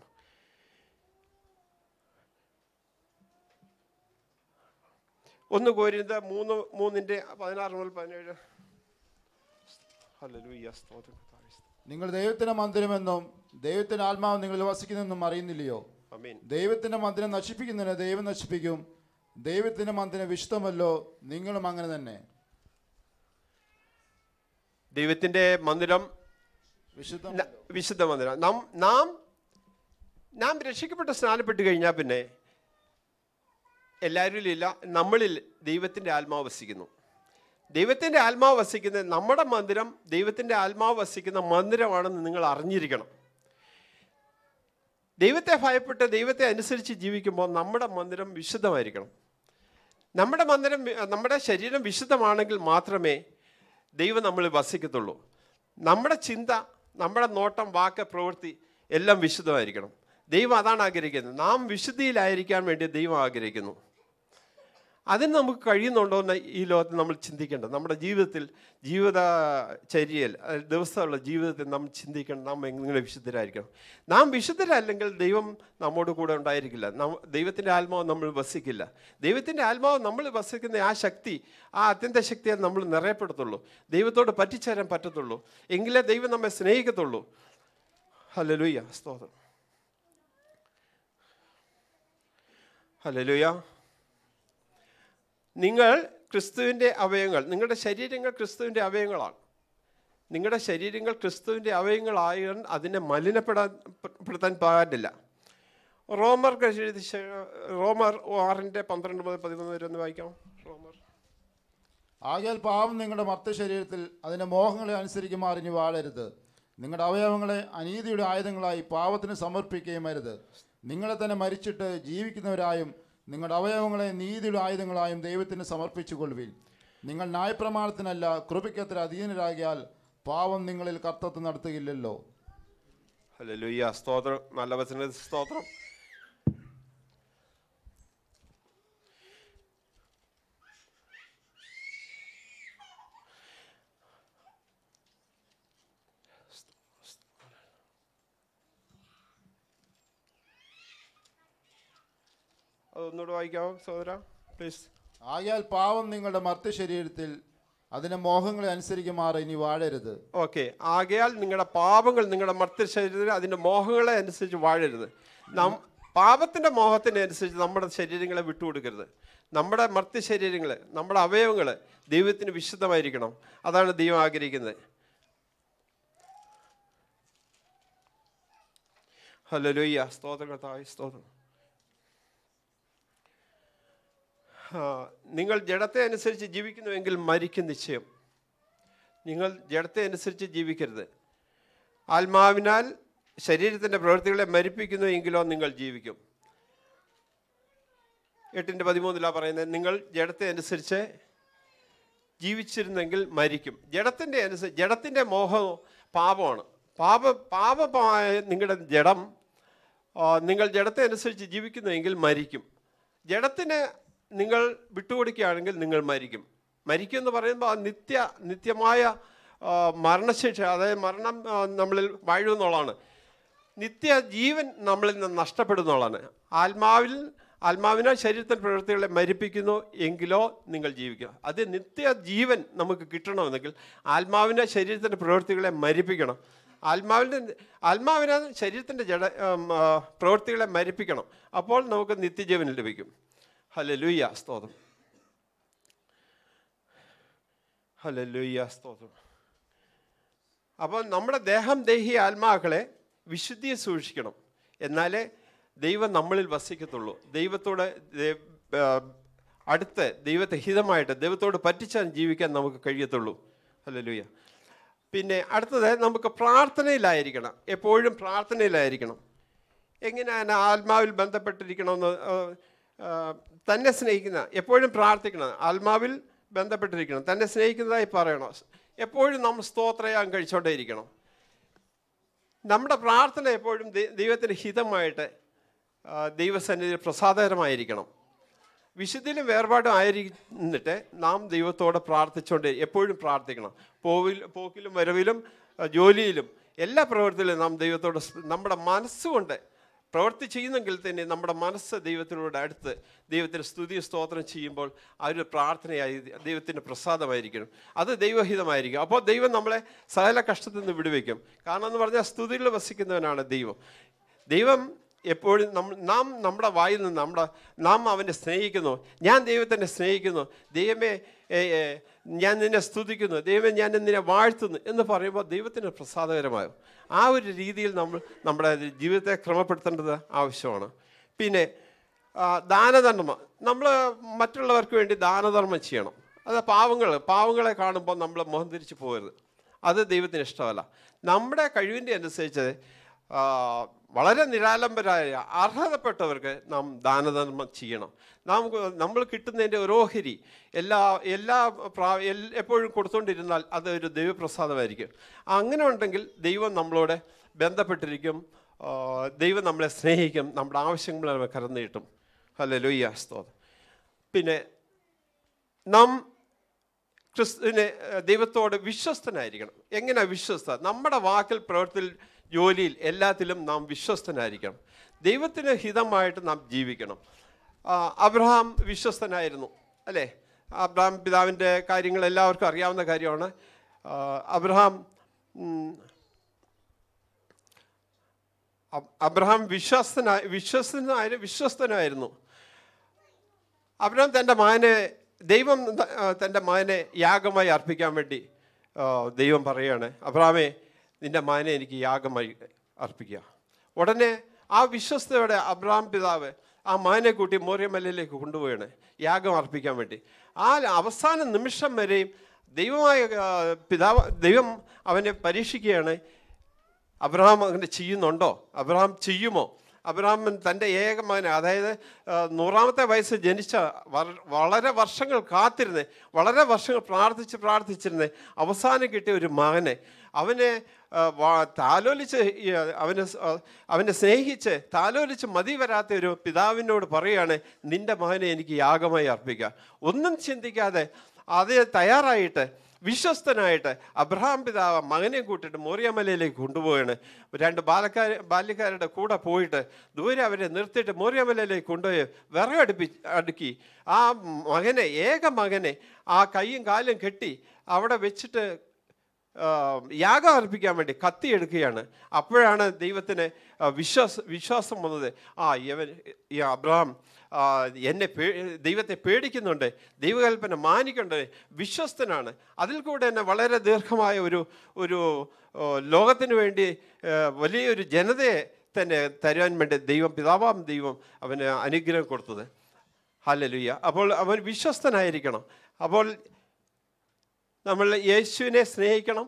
ഒന്ന് കോരിന്ത മൂന്ന് മൂന്നിൻ്റെ പതിനാറ് മുതൽ പതിനേഴ് ഹല്ലേലൂയ, സ്തോത്രം കർത്താവേ. നിങ്ങൾ ദൈവത്തിന്റെ മന്ദിരമെന്നും ദൈവത്തിന്റെ ആത്മാവ് നിങ്ങളിൽ വസിക്കുന്നെന്നും അറിയുന്നില്ലയോ ആമേൻ ദൈവത്തിന്റെ മന്ദിരം നശിപ്പിക്കുന്നതിന് ദൈവം നശിപ്പിക്കും ദൈവത്തിന്റെ മന്ദിരം വിശുദ്ധമല്ലോ നിങ്ങളും അങ്ങനെ തന്നെ ദൈവത്തിൻ്റെ മന്ദിരം വിശുദ്ധം ന- വിശുദ്ധ മന്ദിരം നാം നാം നാം രക്ഷിക്കപ്പെട്ട് സ്നാനപ്പെട്ട് കഴിഞ്ഞാൽ പിന്നെ എല്ലാവരിലും ഇല്ല നമ്മളിൽ ദൈവത്തിൻ്റെ ആത്മാവ് വസിക്കുന്നു ദൈവത്തിൻ്റെ ആത്മാവ് വസിക്കുന്ന നമ്മുടെ മന്ദിരം ദൈവത്തിൻ്റെ ആത്മാവ് വസിക്കുന്ന മന്ദിരമാണെന്ന് നിങ്ങൾ അറിഞ്ഞിരിക്കണം ദൈവത്തെ ഭയപ്പെട്ട് ദൈവത്തെ അനുസരിച്ച് ജീവിക്കുമ്പോൾ നമ്മുടെ മന്ദിരം വിശുദ്ധമായിരിക്കണം നമ്മുടെ മന്ദിരം വി- നമ്മുടെ ശരീരം വിശുദ്ധമാണെങ്കിൽ മാത്രമേ ദൈവം നമ്മളിൽ വസിക്കത്തുള്ളൂ നമ്മുടെ ചിന്ത നമ്മുടെ നോട്ടം വാക്ക് പ്രവൃത്തി എല്ലാം വിശുദ്ധമായിരിക്കണം ദൈവം അതാണ് ആഗ്രഹിക്കുന്നത് നാം വിശുദ്ധിയിലായിരിക്കാൻ വേണ്ടി ദൈവം ആഗ്രഹിക്കുന്നു അതിന് നമുക്ക് കഴിയുന്നുണ്ടോ എന്ന് ഈ ലോകത്ത് നമ്മൾ ചിന്തിക്കേണ്ടത് നമ്മുടെ ജീവിതത്തിൽ ജീവിതചര്യയിൽ അതായത് ദിവസമുള്ള ജീവിതത്തിൽ നാം ചിന്തിക്കണം നാം എങ്ങനെ വിശുദ്ധരായിരിക്കണം നാം വിശുദ്ധരല്ലെങ്കിൽ ദൈവം നമ്മോട് കൂടെ ഉണ്ടായിരിക്കില്ല നാം ദൈവത്തിൻ്റെ ആത്മാവ് നമ്മൾ വസിക്കില്ല ദൈവത്തിൻ്റെ ആത്മാവ് നമ്മൾ വസിക്കുന്ന ആ ശക്തി ആ അത്യന്ത ശക്തിയെ നമ്മൾ നിറയപ്പെടുത്തുള്ളൂ ദൈവത്തോട് പറ്റിച്ചേരാൻ പറ്റത്തുള്ളൂ എങ്കിലേ ദൈവം നമ്മെ സ്നേഹിക്കത്തുള്ളൂ ഹലലുയ്യ സ്തോത്രം ഹലലുയ്യ നിങ്ങൾ ക്രിസ്തുവിൻ്റെ അവയവങ്ങൾ നിങ്ങളുടെ ശരീരങ്ങൾ ക്രിസ്തുവിൻ്റെ അവയവങ്ങളാണ് നിങ്ങളുടെ ശരീരങ്ങൾ ക്രിസ്തുവിൻ്റെ അവയവങ്ങളായ അതിനെ മലിനപ്പെടാൻ പെടുത്താൻ പാടില്ല റോമർ എഴുതി ശേ- റോമർ ആറിൻ്റെ പന്ത്രണ്ട് മുതൽ പതിമൂന്ന് വരെ ഒന്ന് വായിക്കാം റോമർ ആകയാൽ പാവം നിങ്ങളുടെ മർത്ത ശരീരത്തിൽ അതിൻ്റെ മോഹങ്ങളെ അനുസരിക്കുമാർ ഇനി വാഴരുത് നിങ്ങളുടെ അവയവങ്ങളെ അനീതിയുടെ ആയുധങ്ങളായി പാവത്തിന് സമർപ്പിക്കുകയും അരുത് നിങ്ങളെ തന്നെ മരിച്ചിട്ട് ജീവിക്കുന്നവരായും നിങ്ങളുടെ അവയവങ്ങളെ നീതിയുടെ ആയുധങ്ങളായും ദൈവത്തിന് സമർപ്പിച്ചു കൊള്ളുവിൻ നിങ്ങൾ ന്യായപ്രമാണത്തിനല്ല കൃപയ്ക്കത്ര അധീനരാകിയാൽ പാവം നിങ്ങളിൽ കർത്തത്വം നടത്തുകയില്ലല്ലോ ഹല്ലേലൂയ സ്തോത്രം നല്ല വചന സ്തോത്രം അതൊന്നുകൂടെ വായിക്കാമോ സഹോദര പ്ലീസ് ആകയാൽ പാവം നിങ്ങളുടെ മർത്ത ശരീരത്തിൽ അതിൻ്റെ മോഹങ്ങളെ അനുസരിക്കുമാർ ഇനി വാഴരുത് ഓക്കെ ആകയാൽ നിങ്ങളുടെ പാപങ്ങൾ നിങ്ങളുടെ മർത്ത ശരീരത്തിൽ അതിൻ്റെ മോഹങ്ങളെ അനുസരിച്ച് വാഴരുത് നം പാപത്തിൻ്റെ മോഹത്തിനെ അനുസരിച്ച് നമ്മുടെ ശരീരങ്ങളെ വിട്ടുകൊടുക്കരുത് നമ്മുടെ മർത്ത ശരീരങ്ങൾ നമ്മുടെ അവയവങ്ങൾ ദൈവത്തിന് വിശുദ്ധമായിരിക്കണം അതാണ് ദൈവം ആഗ്രഹിക്കുന്നത് ഹലോ ലോയ്യ സ്തോത്രം കർത്താവേ, സ്തോത്രം ആ, നിങ്ങൾ ജഡത്തെ അനുസരിച്ച് ജീവിക്കുന്നുവെങ്കിൽ മരിക്കും നിശ്ചയം നിങ്ങൾ ജഡത്തെ അനുസരിച്ച് ജീവിക്കരുത് ആത്മാവിനാൽ ശരീരത്തിൻ്റെ പ്രവൃത്തികളെ മരിപ്പിക്കുന്നു എങ്കിലോ നിങ്ങൾ ജീവിക്കും എട്ടിൻ്റെ പതിമൂന്നിലാണ് പറയുന്നത് നിങ്ങൾ ജഡത്തെ അനുസരിച്ച് ജീവിച്ചിരുന്നെങ്കിൽ മരിക്കും ജഡത്തിൻ്റെ അനുസരിച്ച് ജഡത്തിൻ്റെ മോഹം പാപമാണ് പാപ പാപമായ നിങ്ങളുടെ ജഡം ആ, നിങ്ങൾ ജഡത്തെ അനുസരിച്ച് ജീവിക്കുന്നുവെങ്കിൽ മരിക്കും ജഡത്തിന് നിങ്ങൾ വിട്ടുകൊടുക്കുകയാണെങ്കിൽ നിങ്ങൾ മരിക്കും മരിക്കും എന്ന് പറയുമ്പോൾ ആ നിത്യ നിത്യമായ ആ, മരണശിക്ഷ അതായത് മരണം ആ, നമ്മളിൽ വാഴുമെന്നുള്ളതാണ് നിത്യ ജീവൻ നമ്മളിൽ നിന്ന് നഷ്ടപ്പെടുന്നുള്ളതാണ് ആത്മാവിൽ ആത്മാവിനാൽ ശരീരത്തിൻ്റെ പ്രവൃത്തികളെ മരിപ്പിക്കുന്നു എങ്കിലോ നിങ്ങൾ ജീവിക്കുക അത് നിത്യ ജീവൻ നമുക്ക് കിട്ടണമെന്നെങ്കിൽ ആത്മാവിൻ്റെ ശരീരത്തിൻ്റെ പ്രവൃത്തികളെ മരിപ്പിക്കണം ആത്മാവിൻ്റെ ആത്മാവിനെ ശരീരത്തിൻ്റെ ജഡ ഉം, ആ, പ്രവൃത്തികളെ മരിപ്പിക്കണം അപ്പോൾ നമുക്ക് നിത്യജീവൻ ലഭിക്കും ഹല്ലേലൂയ സ്തോത്രം ഹല്ലേലൂയ സ്തോത്രം അപ്പോൾ നമ്മുടെ ദേഹം ദേഹി ആത്മാക്കളെ വിശുദ്ധിയെ സൂക്ഷിക്കണം എന്നാലേ ദൈവം നമ്മളിൽ വസിക്കത്തുള്ളൂ ദൈവത്തോട് ദേ- ആ, അടുത്ത് ദൈവത്തെ ഹിതമായിട്ട് ദൈവത്തോട് പറ്റിച്ചാൽ ജീവിക്കാൻ നമുക്ക് കഴിയത്തുള്ളൂ ഹല്ലേലൂയ പിന്നെ അടുത്തത് നമുക്ക് പ്രാർത്ഥനയിലായിരിക്കണം എപ്പോഴും പ്രാർത്ഥനയിലായിരിക്കണം എങ്ങനെയാണ് ആത്മാവിൽ ബന്ധപ്പെട്ടിരിക്കണമെന്ന് ആ, ആ, തന്നെ സ്നേഹിക്കുന്ന എപ്പോഴും പ്രാർത്ഥിക്കണം ആത്മാവിൽ ബന്ധപ്പെട്ടിരിക്കണം തന്നെ സ്നേഹിക്കുന്നതായി പറയണം എപ്പോഴും നമ്മൾ സ്തോത്രയാൻ കഴിച്ചുകൊണ്ടേയിരിക്കണം നമ്മുടെ പ്രാർത്ഥന എപ്പോഴും ദൈ- ദൈവത്തിന് ഹിതമായിട്ട് ആ, ദൈവസന്നിധിയിൽ പ്രസാദകരമായിരിക്കണം വിശുദ്ധിയിലും വേർപാടും ആയിരിന്നിട്ട് നാം ദൈവത്തോട് പ്രാർത്ഥിച്ചുകൊണ്ട് എപ്പോഴും പ്രാർത്ഥിക്കണം പോവിൽ പോക്കിലും വരവിലും ആ, ജോലിയിലും എല്ലാ പ്രവൃത്തിയിലും നാം ദൈവത്തോട് സ്- നമ്മുടെ മനസ്സുകൊണ്ട് പ്രവൃത്തി ചെയ്യുന്നെങ്കിൽ തന്നെ നമ്മുടെ മനസ്സ് ദൈവത്തിനോട് അടുത്ത് ദൈവത്തിന് സ്തുതി സ്തോത്രം ചെയ്യുമ്പോൾ ആ ഒരു പ്രാർത്ഥനയായി ദൈവത്തിൻ്റെ പ്രസാദമായിരിക്കണം അത് ദൈവഹിതമായിരിക്കും അപ്പോൾ ദൈവം നമ്മളെ സകല കഷ്ടത്തിൽ നിന്ന് വിടുവെക്കും കാരണം എന്ന് പറഞ്ഞാൽ സ്തുതിയിൽ വസിക്കുന്നവനാണ് ദൈവം ദൈവം എപ്പോഴും നമ്മൾ നാം നമ്മുടെ വായിൽ നിന്ന് നമ്മുടെ നാം അവനെ സ്നേഹിക്കുന്നു ഞാൻ ദൈവത്തിനെ സ്നേഹിക്കുന്നു ദൈവമേ ഏ, ഏ, ഞാൻ നിന്നെ സ്തുതിക്കുന്നു ദൈവമേ ഞാൻ നിന്നെ വാഴ്ത്തുന്നു എന്ന് പറയുമ്പോൾ ദൈവത്തിന് പ്രസാദകരമാകും ആ ഒരു രീതിയിൽ നമ്മൾ നമ്മുടെ ജീവിതത്തെ ക്രമപ്പെടുത്തേണ്ടത് ആവശ്യമാണ് പിന്നെ ആ, ദാനധർമ്മം നമ്മൾ മറ്റുള്ളവർക്ക് വേണ്ടി ദാനധർമ്മം ചെയ്യണം അത് പാവങ്ങൾ പാവങ്ങളെ കാണുമ്പോൾ നമ്മൾ മുഖം തിരിച്ചു പോകരുത് അത് ദൈവത്തിന് ഇഷ്ടമല്ല നമ്മുടെ കഴിവിൻ്റെ അനുസരിച്ച് ആ, വളരെ നിരാലംബരായ അർഹതപ്പെട്ടവർക്ക് നാം ദാനധർമ്മം ചെയ്യണം നാം നമ്മൾ കിട്ടുന്നതിൻ്റെ ഒരു ഓഹരി എല്ലാ എല്ലാ പ്രാ എൽ- എപ്പോഴും കൊടുത്തുകൊണ്ടിരുന്നാൽ അത് ഒരു ദൈവപ്രസാദമായിരിക്കും അങ്ങനെ ഉണ്ടെങ്കിൽ ദൈവം നമ്മളോട് ബന്ധപ്പെട്ടിരിക്കും ആ, ദൈവം നമ്മളെ സ്നേഹിക്കും നമ്മുടെ ആവശ്യങ്ങൾ നമ്മൾ കറന്നു കിട്ടും അല്ലെ ലൊയ്യ സ്തോത്രം പിന്നെ നാം ക്രിസ്തുവിനെ ഏഹ്, ദൈവത്തോട് വിശ്വസ്തനായിരിക്കണം എങ്ങനെ വിശ്വസ്ത നമ്മുടെ വാക്കിൽ പ്രവൃത്തിയിൽ ജോലിയിൽ എല്ലാത്തിലും നാം വിശ്വസ്തനായിരിക്കണം ദൈവത്തിന് ഹിതമായിട്ട് നാം ജീവിക്കണം ആ, അബ്രഹാം വിശ്വസ്തനായിരുന്നു അല്ലേ അബ്രഹാം പിതാവിൻ്റെ കാര്യങ്ങൾ എല്ലാവർക്കും അറിയാവുന്ന കാര്യമാണ് ആ, അബ്രഹാം ഉം, അബ്- അബ്രഹാം വിശ്വസ്തനായ വിശ്വസ്തനായ വിശ്വസ്തനായിരുന്നു അബ്രഹാം തൻ്റെ മകനെ ദൈവം ത- ആ, തൻ്റെ മകനെ യാഗമായി അർപ്പിക്കാൻ വേണ്ടി ആ, ദൈവം പറയുകയാണ് അബ്രഹാമേ നിൻ്റെ മകനെ എനിക്ക് യാഗമായി അർപ്പിക്കുക ഉടനെ ആ വിശ്വസ്തയോടെ അബ്രഹാം പിതാവ് ആ മകനെ കൂട്ടി മോര്യമലയിലേക്ക് കൊണ്ടുപോവുകയാണ് യാഗം അർപ്പിക്കാൻ വേണ്ടി ആ അവസാന നിമിഷം വരെയും ദൈവമായ ആ, പിതാവ് ദൈവം അവനെ പരീക്ഷിക്കുകയാണ് അബ്രഹാം അങ്ങനെ ചെയ്യുന്നുണ്ടോ അബ്രഹാം ചെയ്യുമോ അബ്രഹാം തൻ്റെ ഏക മകനെ അതായത് ആ, നൂറാമത്തെ വയസ്സ് ജനിച്ച വർ- വളരെ വർഷങ്ങൾ കാത്തിരുന്ന് വളരെ വർഷങ്ങൾ പ്രാർത്ഥിച്ച് പ്രാർത്ഥിച്ചിരുന്ന് അവസാനം കിട്ടിയ ഒരു മകനെ അവനെ ആ, വാ- താലോലിച്ച് ഈ, അവനെ സ്- ആ, അവനെ സ്നേഹിച്ച് താലോലിച്ച് മതി വരാത്ത ഒരു പിതാവിനോട് പറയുകയാണ് നിൻ്റെ മകനെ എനിക്ക് യാഗമായി അർപ്പിക്കുക ഒന്നും ചിന്തിക്കാതെ അത് തയ്യാറായിട്ട് വിശ്വസ്തനായിട്ട് അബ്രഹാം പിതാവ് മകനെ കൂട്ടിയിട്ട് മോറിയമലയിലേക്ക് കൊണ്ടുപോവാണ് രണ്ട് ബാലക്കാർ ബാല്യക്കാരുടെ കൂടെ പോയിട്ട് ദൂരെ അവരെ നിർത്തിയിട്ട് മോറിയമലയിലേക്ക് കൊണ്ടുപോയി വിറകടുപ്പി അടുക്കി ആ മകനെ ഏക മകനെ ആ കൈയും കാലും കെട്ടി അവിടെ വെച്ചിട്ട് ആ, യാഗം അർപ്പിക്കാൻ വേണ്ടി കത്തി എടുക്കുകയാണ് അപ്പോഴാണ് ദൈവത്തിന് ആ, വിശ്വാസ വിശ്വാസം വന്നത് ആ ഇവൻ ഈ അബ്രഹാം ആ, എന്നെ പേ ദൈവത്തെ പേടിക്കുന്നുണ്ട് ദൈവകൽപ്പന മാനിക്കുന്നുണ്ട് വിശ്വസ്തനാണ് അതിൽ കൂടെ തന്നെ വളരെ ദീർഘമായ ഒരു ഒരു ഓ, ലോകത്തിന് വേണ്ടി ആ, വലിയൊരു ജനതയെ തന്നെ തരുവാൻ വേണ്ടി ദൈവം പിതാവാം ദൈവം അവന് അനുഗ്രഹം കൊടുത്തത് ഹല്ലേലൂയ അപ്പോൾ അവൻ വിശ്വസ്തനായിരിക്കണം അപ്പോൾ നമ്മൾ യേശുവിനെ സ്നേഹിക്കണം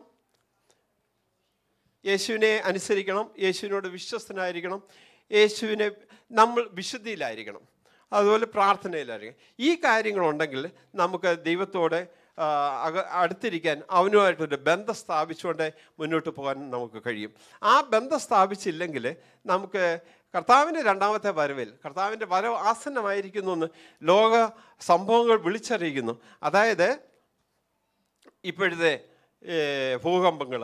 യേശുവിനെ അനുസരിക്കണം യേശുവിനോട് വിശ്വസ്തനായിരിക്കണം യേശുവിനെ നമ്മൾ വിശുദ്ധിയിലായിരിക്കണം അതുപോലെ പ്രാർത്ഥനയിലായിരിക്കണം ഈ കാര്യങ്ങളുണ്ടെങ്കിൽ നമുക്ക് ദൈവത്തോടെ ആ, അക അടുത്തിരിക്കാൻ അവനുമായിട്ടൊരു ബന്ധം സ്ഥാപിച്ചുകൊണ്ട് മുന്നോട്ട് പോകാൻ നമുക്ക് കഴിയും ആ ബന്ധം സ്ഥാപിച്ചില്ലെങ്കിൽ നമുക്ക് കർത്താവിൻ്റെ രണ്ടാമത്തെ വരവിൽ കർത്താവിൻ്റെ വരവ് ആസന്നമായിരിക്കുന്നു എന്ന് ലോക സംഭവങ്ങൾ വിളിച്ചറിയിക്കുന്നു അതായത് ഇപ്പോഴത്തെ ഭൂകമ്പങ്ങൾ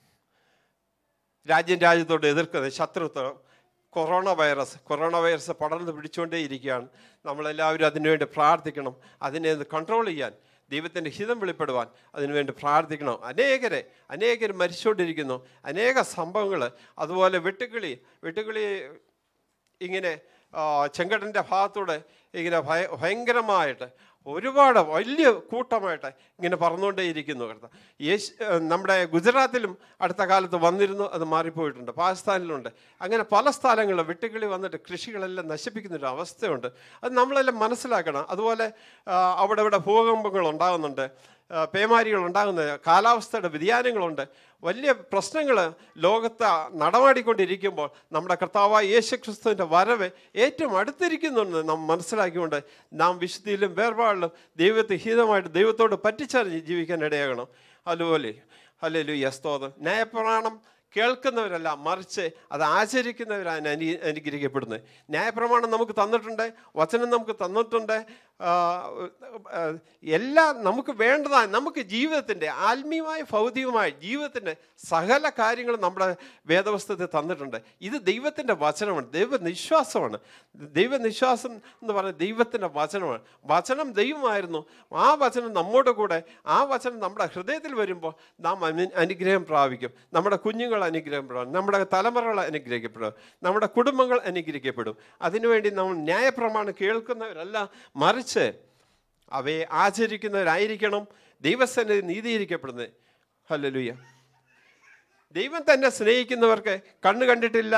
രാജ്യം രാജ്യത്തോട് എതിർക്കുന്നത് ശത്രുത്വം കൊറോണ വൈറസ് കൊറോണ വൈറസ് പടർന്ന് പിടിച്ചുകൊണ്ടേ ഇരിക്കുകയാണ് നമ്മളെല്ലാവരും അതിനുവേണ്ടി പ്രാർത്ഥിക്കണം അതിനെ കൺട്രോൾ ചെയ്യാൻ ദൈവത്തിൻ്റെ ഹിതം വെളിപ്പെടുവാൻ അതിനുവേണ്ടി പ്രാർത്ഥിക്കണം അനേകരെ അനേകർ മരിച്ചുകൊണ്ടിരിക്കുന്നു അനേക സംഭവങ്ങൾ അതുപോലെ വെട്ടുക്കിളി വെട്ടുക്കിളി ഇങ്ങനെ ആ, ചെങ്കടൻ്റെ ഭാഗത്തൂടെ ഇങ്ങനെ ഭയ ഭയങ്കരമായിട്ട് ഒരുപാട് വലിയ കൂട്ടമായിട്ട് ഇങ്ങനെ പറന്നുകൊണ്ടേയിരിക്കുന്നു കർത്ത യേശ് നമ്മുടെ ഗുജറാത്തിലും അടുത്ത കാലത്ത് വന്നിരുന്നു അത് മാറിപ്പോയിട്ടുണ്ട് പാകിസ്ഥാനിലുണ്ട് അങ്ങനെ പല സ്ഥലങ്ങളിലും വെട്ടുകിളി വന്നിട്ട് കൃഷികളെല്ലാം നശിപ്പിക്കുന്നൊരു അവസ്ഥയുണ്ട് അത് നമ്മളെല്ലാം മനസ്സിലാക്കണം അതുപോലെ ആ, അവിടെ ഇവിടെ ഭൂകമ്പങ്ങൾ ഉണ്ടാകുന്നുണ്ട് ആ, പേമാരികൾ ഉണ്ടാകുന്ന കാലാവസ്ഥയുടെ വ്യതിയാനങ്ങളുണ്ട് വലിയ പ്രശ്നങ്ങൾ ലോകത്ത് നടമാടിക്കൊണ്ടിരിക്കുമ്പോൾ നമ്മുടെ കർത്താവായ യേശു ക്രിസ്തുവിൻ്റെ വരവ് ഏറ്റവും അടുത്തിരിക്കുന്നുണ്ട് നാം മനസ്സിലാക്കിക്കൊണ്ട് നാം വിശുദ്ധിയിലും വേർപാടിലും ദൈവത്തെ ഹിതമായിട്ട് ദൈവത്തോട് പറ്റിച്ചറിഞ്ഞ് ജീവിക്കാൻ ഇടയാകണം അതുപോലെ അല്ലേ ലുയ്യ സ്തോത്രം ന്യായപ്രമാണം കേൾക്കുന്നവരല്ല മറിച്ച് അത് ആചരിക്കുന്നവരാണ് അനു അനുഗ്രഹിക്കപ്പെടുന്നത് ന്യായപ്രമാണം നമുക്ക് തന്നിട്ടുണ്ട് വചനം നമുക്ക് തന്നിട്ടുണ്ട് ആ, ആ, എല്ലാം നമുക്ക് വേണ്ടതായ നമുക്ക് ജീവിതത്തിൻ്റെ ആത്മീയമായ ഭൗതികമായ ജീവിതത്തിൻ്റെ സകല കാര്യങ്ങളും നമ്മുടെ വേദവസ്തുത്തിൽ തന്നിട്ടുണ്ട് ഇത് ദൈവത്തിൻ്റെ വചനമാണ് ദൈവനിശ്വാസമാണ് ദൈവനിശ്വാസം എന്ന് പറയുന്നത് ദൈവത്തിൻ്റെ വചനമാണ് വചനം ദൈവമായിരുന്നു ആ വചനം നമ്മോട് കൂടെ ആ വചനം നമ്മുടെ ഹൃദയത്തിൽ വരുമ്പോൾ നാം അനു- അനുഗ്രഹം പ്രാപിക്കും നമ്മുടെ കുഞ്ഞുങ്ങൾ അനുഗ്രഹപ്പെടും നമ്മുടെ തലമുറകൾ അനുഗ്രഹിക്കപ്പെടും നമ്മുടെ കുടുംബങ്ങൾ അനുഗ്രഹിക്കപ്പെടും അതിനുവേണ്ടി നമ്മൾ ന്യായപ്രമാണം കേൾക്കുന്നവരല്ല മറിച്ച് അവയെ ആചരിക്കുന്നവരായിരിക്കണം ദൈവസന്നിധി നീതീകരിക്കപ്പെടുന്നത് ഹല്ലേലൂയ ദൈവം തന്നെ സ്നേഹിക്കുന്നവർക്ക് കണ്ണ് കണ്ടിട്ടില്ല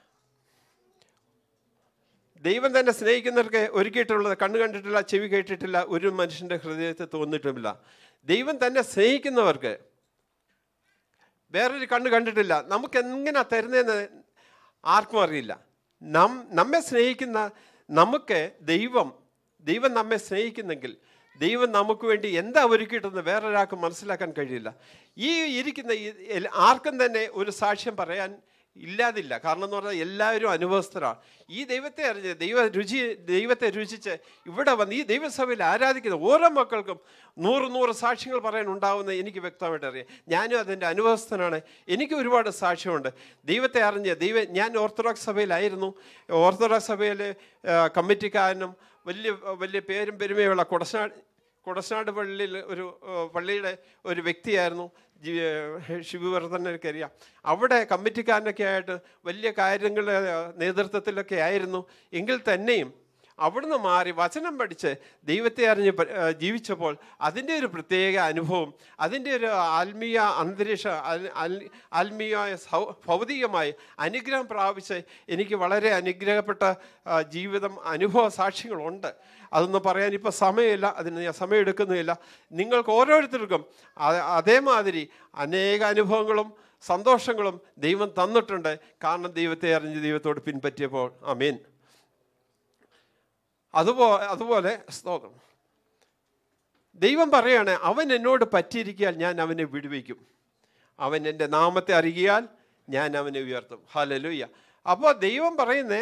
ദൈവം തന്നെ സ്നേഹിക്കുന്നവർക്ക് ഒരുക്കിയിട്ടുള്ളത് കണ്ണ് കണ്ടിട്ടില്ല ചെവി കേട്ടിട്ടില്ല ഒരു മനുഷ്യൻ്റെ ഹൃദയത്തിൽ തോന്നിയിട്ടുമില്ല ദൈവം തന്നെ സ്നേഹിക്കുന്നവർക്ക് വേറൊരു കണ്ണ് കണ്ടിട്ടില്ല നമുക്ക് എങ്ങനെ തരുന്നതെന്ന് ആർക്കും അറിയില്ല നം നമ്മെ സ്നേഹിക്കുന്ന നമുക്ക് ദൈവം ദൈവം നമ്മെ സ്നേഹിക്കുന്നെങ്കിൽ ദൈവം നമുക്ക് വേണ്ടി എന്താ ഒരുക്കിയിട്ടെന്ന് വേറൊരാൾക്ക് മനസ്സിലാക്കാൻ കഴിയില്ല ഈ ഇരിക്കുന്ന ഈ എൽ- ആർക്കും തന്നെ ഒരു സാക്ഷ്യം പറയാൻ ഇല്ലാതില്ല കാരണം എന്ന് പറഞ്ഞാൽ എല്ലാവരും അനുഭവസ്ഥരാണ് ഈ ദൈവത്തെ അറിഞ്ഞ് ദൈവ രുചി ദൈവത്തെ രുചിച്ച് ഇവിടെ വന്ന് ഈ ദൈവസഭയിൽ ആരാധിക്കുന്ന ഓരോ മക്കൾക്കും നൂറ് നൂറ് സാക്ഷ്യങ്ങൾ പറയാൻ ഉണ്ടാവുന്ന എനിക്ക് വ്യക്തമായിട്ട് അറിയാം ഞാനും അതിൻ്റെ അനുഭവസ്ഥനാണ് എനിക്ക് ഒരുപാട് സാക്ഷ്യമുണ്ട് ദൈവത്തെ അറിഞ്ഞ് ദൈവ ഞാൻ ഓർത്തഡോക്സ് സഭയിലായിരുന്നു ഓർത്തഡോക്സ് സഭയിലെ ആ, കമ്മിറ്റിക്കാരനും വലിയ വലിയ പേരും പെരുമയുള്ള കുടശനാട് കുടശനാട് പള്ളിയിൽ ഒരു ആ, പള്ളിയുടെ ഒരു വ്യക്തിയായിരുന്നു ജി- ശിവവർദ്ധനൊക്കെ അറിയാം അവിടെ കമ്മിറ്റിക്കാരനൊക്കെ ആയിട്ട് വലിയ കാര്യങ്ങളുടെ ആ, നേതൃത്വത്തിലൊക്കെ ആയിരുന്നു എങ്കിൽ തന്നെയും അവിടുന്ന് മാറി വചനം പഠിച്ച് ദൈവത്തെ അറിഞ്ഞ് പ- ആ, ജീവിച്ചപ്പോൾ അതിൻ്റെ ഒരു പ്രത്യേക അനുഭവം അതിൻ്റെ ഒരു ആത്മീയ അന്തരീക്ഷ ആൽ- ആൽ- ആത്മീയമായ സൗ- ഭൗതികമായി അനുഗ്രഹം പ്രാപിച്ച് എനിക്ക് വളരെ അനുഗ്രഹപ്പെട്ട ആ, ജീവിതം അനുഭവ സാക്ഷ്യങ്ങളുണ്ട് അതൊന്നും പറയാൻ ഇപ്പോൾ സമയമില്ല അതിന് ഞാൻ സമയം എടുക്കുന്നുമില്ല നിങ്ങൾക്ക് ഓരോരുത്തർക്കും അ- അതേമാതിരി അനേക അനുഭവങ്ങളും സന്തോഷങ്ങളും ദൈവം തന്നിട്ടുണ്ട് കാരണം ദൈവത്തെ അറിഞ്ഞ് ദൈവത്തോട് പിൻപറ്റിയപ്പോൾ അമീൻ അതുപോലെ അതുപോലെ സ്തോത്രം ദൈവം പറയാണ് അവൻ എന്നോട് പറ്റിയിരിക്കിയാൽ ഞാൻ അവനെ വിടുവിക്കും അവൻ എൻ്റെ നാമത്തെ അറിയിയാൽ ഞാൻ അവനെ ഉയർത്തും ഹലലുയ്യ അപ്പോൾ ദൈവം പറയുന്നേ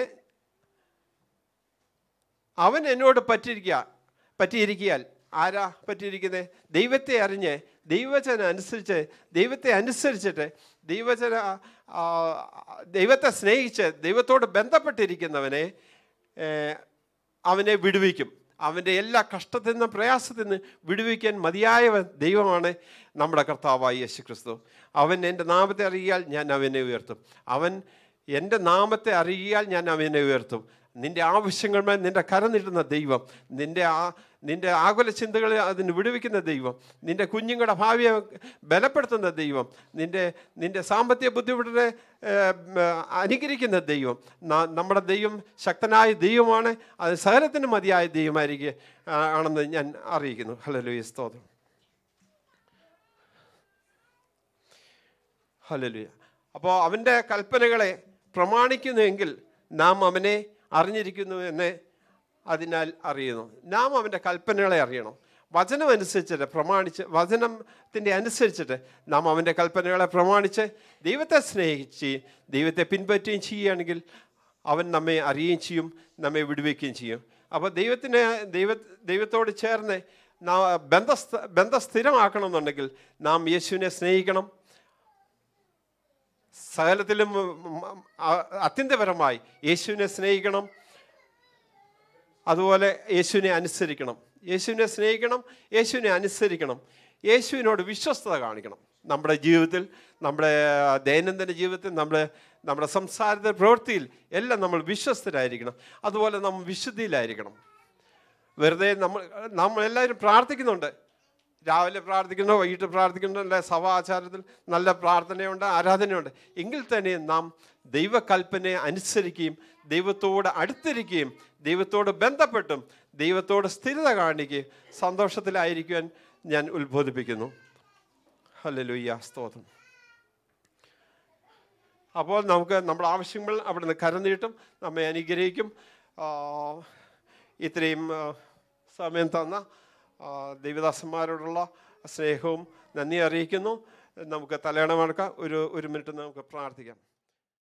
അവൻ എന്നോട് പറ്റിയിരിക്കുക പറ്റിയിരിക്കിയാൽ ആരാ പറ്റിയിരിക്കുന്നത് ദൈവത്തെ അറിഞ്ഞ് ദൈവചന അനുസരിച്ച് ദൈവത്തെ അനുസരിച്ചിട്ട് ദൈവചന ആ, ദൈവത്തെ സ്നേഹിച്ച് ദൈവത്തോട് ബന്ധപ്പെട്ടിരിക്കുന്നവനെ ഏ, അവനെ വിടുവിക്കും അവൻ്റെ എല്ലാ കഷ്ടത്തിൽ നിന്നും പ്രയാസത്തിൽ നിന്ന് വിടുവിക്കാൻ മതിയായവൻ ദൈവമാണ് നമ്മുടെ കർത്താവായ യേശു ക്രിസ്തു അവൻ എൻ്റെ നാമത്തെ അറിയിയാൽ ഞാൻ അവനെ ഉയർത്തും അവൻ എൻ്റെ നാമത്തെ അറിയിയാൽ ഞാൻ അവനെ ഉയർത്തും നിന്റെ ആവശ്യങ്ങൾ നിന്റെ കരം നീട്ടുന്ന ദൈവം നിന്റെ ആ നിന്റെ ആകുല ചിന്തകളെ അതിന് വിടുവിക്കുന്ന ദൈവം നിന്റെ കുഞ്ഞുങ്ങളുടെ ഭാവിയെ ബലപ്പെടുത്തുന്ന ദൈവം നിന്റെ നിന്റെ സാമ്പത്തിക ബുദ്ധിമുട്ടിനെ ഏർ, ഉം, അനുകരിക്കുന്ന ദൈവം ന- നമ്മുടെ ദൈവം ശക്തനായ ദൈവമാണ് അത് സകലത്തിന് മതിയായ ദൈവമായിരിക്കും ആ, ആണെന്ന് ഞാൻ അറിയിക്കുന്നു ഹലോ സ്തോത്രം ഹലലുയ അപ്പോൾ അവൻ്റെ കൽപ്പനകളെ പ്രമാണിക്കുന്നുവെങ്കിൽ നാം അവനെ അറിഞ്ഞിരിക്കുന്നു എന്ന് അതിനാൽ അറിയുന്നു നാം അവൻ്റെ കൽപ്പനകളെ അറിയണം വചനം അനുസരിച്ചിട്ട് പ്രമാണിച്ച് വചനത്തിൻ്റെ അനുസരിച്ചിട്ട് നാം അവൻ്റെ കൽപ്പനകളെ പ്രമാണിച്ച് ദൈവത്തെ സ്നേഹിച്ച് ദൈവത്തെ പിൻപറ്റുകയും ചെയ്യുകയാണെങ്കിൽ അവൻ നമ്മെ അറിയുകയും ചെയ്യും നമ്മെ വിടുവിക്കുകയും ചെയ്യും അപ്പോൾ ദൈവത്തിന് ദൈവ ദൈവത്തോട് ചേർന്ന് നാ ബന്ധസ്ഥ ബന്ധം സ്ഥിരമാക്കണമെന്നുണ്ടെങ്കിൽ നാം യേശുവിനെ സ്നേഹിക്കണം സകലത്തിലും ഉം, ഉം, ആ- അത്യന്തപരമായി യേശുവിനെ സ്നേഹിക്കണം അതുപോലെ യേശുവിനെ അനുസരിക്കണം യേശുവിനെ സ്നേഹിക്കണം യേശുവിനെ അനുസരിക്കണം യേശുവിനോട് വിശ്വസ്തത കാണിക്കണം നമ്മുടെ ജീവിതത്തിൽ നമ്മുടെ ദൈനംദിന ജീവിതത്തിൽ നമ്മുടെ നമ്മുടെ സംസാരത്തിൽ പ്രവൃത്തിയിൽ എല്ലാം നമ്മൾ വിശ്വസ്തരായിരിക്കണം അതുപോലെ നമ്മൾ വിശുദ്ധിയിലായിരിക്കണം വെറുതെ നമ്മൾ നമ്മളെല്ലാവരും പ്രാർത്ഥിക്കുന്നുണ്ട് രാവിലെ പ്രാർത്ഥിക്കുന്നു വൈകിട്ട് പ്രാർത്ഥിക്കുന്നു അല്ലെ സഭാചാരത്തിൽ നല്ല പ്രാർത്ഥനയുണ്ട് ആരാധനയുണ്ട് എങ്കിൽ തന്നെ നാം ദൈവകൽപ്പനയെ അനുസരിക്കുകയും ദൈവത്തോട് അടുത്തിരിക്കുകയും ദൈവത്തോട് ബന്ധപ്പെട്ടും ദൈവത്തോട് സ്ഥിരത കാണിക്കുകയും സന്തോഷത്തിലായിരിക്കുവാൻ ഞാൻ ഉത്ബോധിപ്പിക്കുന്നു ഹല്ലേലൂയ സ്തോത്രം അപ്പോൾ നമുക്ക് നമ്മുടെ ആവശ്യങ്ങൾ അവിടുന്ന് കരനീട്ടും നമ്മെ അനുഗ്രഹിക്കും ആ, ഇത്രയും ആ, സമയം തന്ന ആ, ദൈവദാസന്മാരോടുള്ള സ്നേഹവും നന്ദി അറിയിക്കുന്നു നമുക്ക് തലയണ മടക്കാം ഒരു ഒരു മിനിറ്റ് നമുക്ക് പ്രാർത്ഥിക്കാം